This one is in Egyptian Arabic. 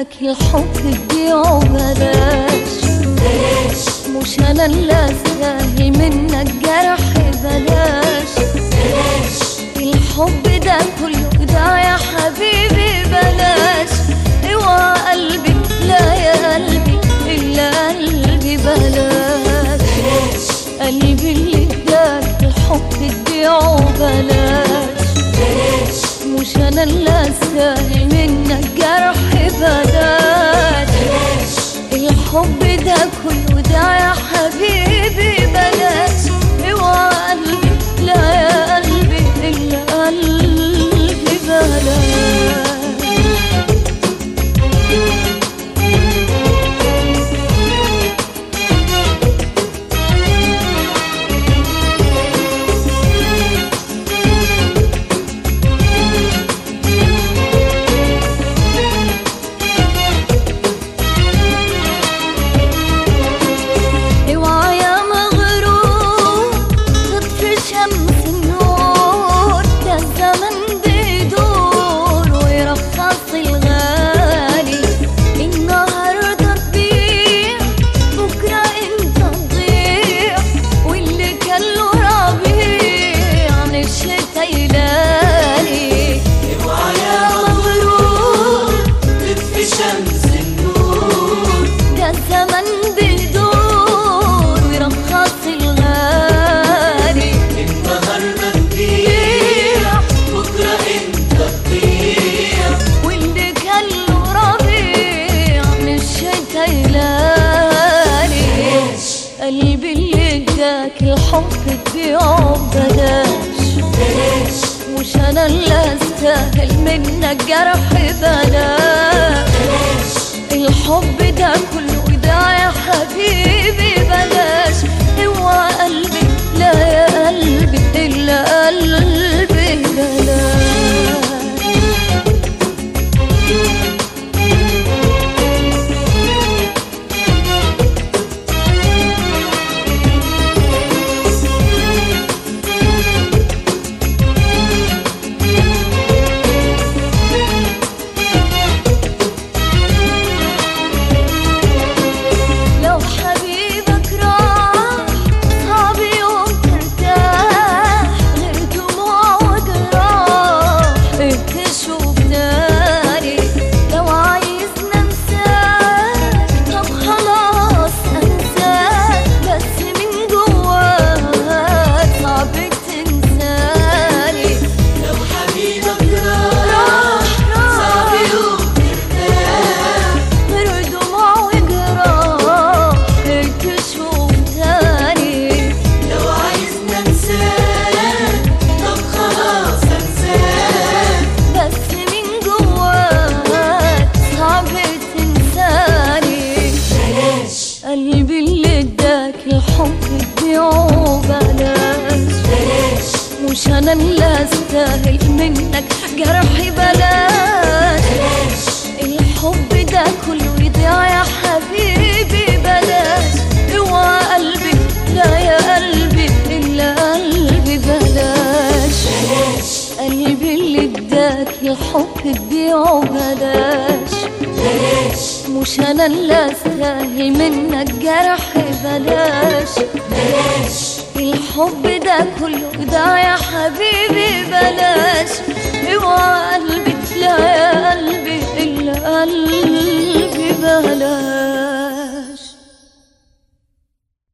اداك الحب تبيعه بلاش بلاش مش انا اللي استاهل منك جرح بلاش بلاش الحب ده كله ده يا حبيبي بلاش اوعى قلبي لا يا قلبي الا قلبي بلاش بلاش قلبي اللي اداك الحب تبيعه بلاش بلاش مش انا اللي استاهل منك جرح بلاش بلاش الحب ده كله ده يا حبيبي بلاش اوعى قلبي لا يا قلبي الا قلبي بلاش اوعى يا مغرور تطفي شمس النور ده الزمن بيدور ويرخص الغالي النهارده تبيع بكره انت تضيع واللي كان له ربيع عن الشتا يلالي اوعى يا يا مغرور تطفي شمس النور ده الزمن بيدور ويرخص الغالي النهارده تبيع بكره انت تضيع واللي كان له ربيع من الشتا يلالي بلاش قلبي اللي اداك الحب تبيعه ببلاش بلاش مش انا اللي استاهل منك جرح بلاش بلاش الحب ده كله ده يا حبيبي بلاش اوعى قلبي لا يا قلبي الا قلبي بلاش لو حبيبك راح صعب يوم ترتاح غير دموع وجراح ايه تشوف تاني لو عايز ننساك طب خلاص انساك بس من جواك صعب تنساني لو حبيبك راح صعب يوم ترتاح غير دموع وجراح غير تشوف تاني لو عايز ننساك طب خلاص انساك بس من جواك صعب تنساني بلاش قلبي اللي اداك الحب تبيعه بلاش بلاش مش انا اللي استاهل منك جرحي بلاش بلاش الحب ده كله يضيع يا حبيبي بلاش اوعى قلبي لا يا قلبي الا قلبي بلاش بلاش قلبي اللي اداك الحب تبيعه بلاش بلاش مش انا اللي استاهل منك جرح بلاش بلاش الحب ده كله ده يا حبيبي بلاش اوعى قلبي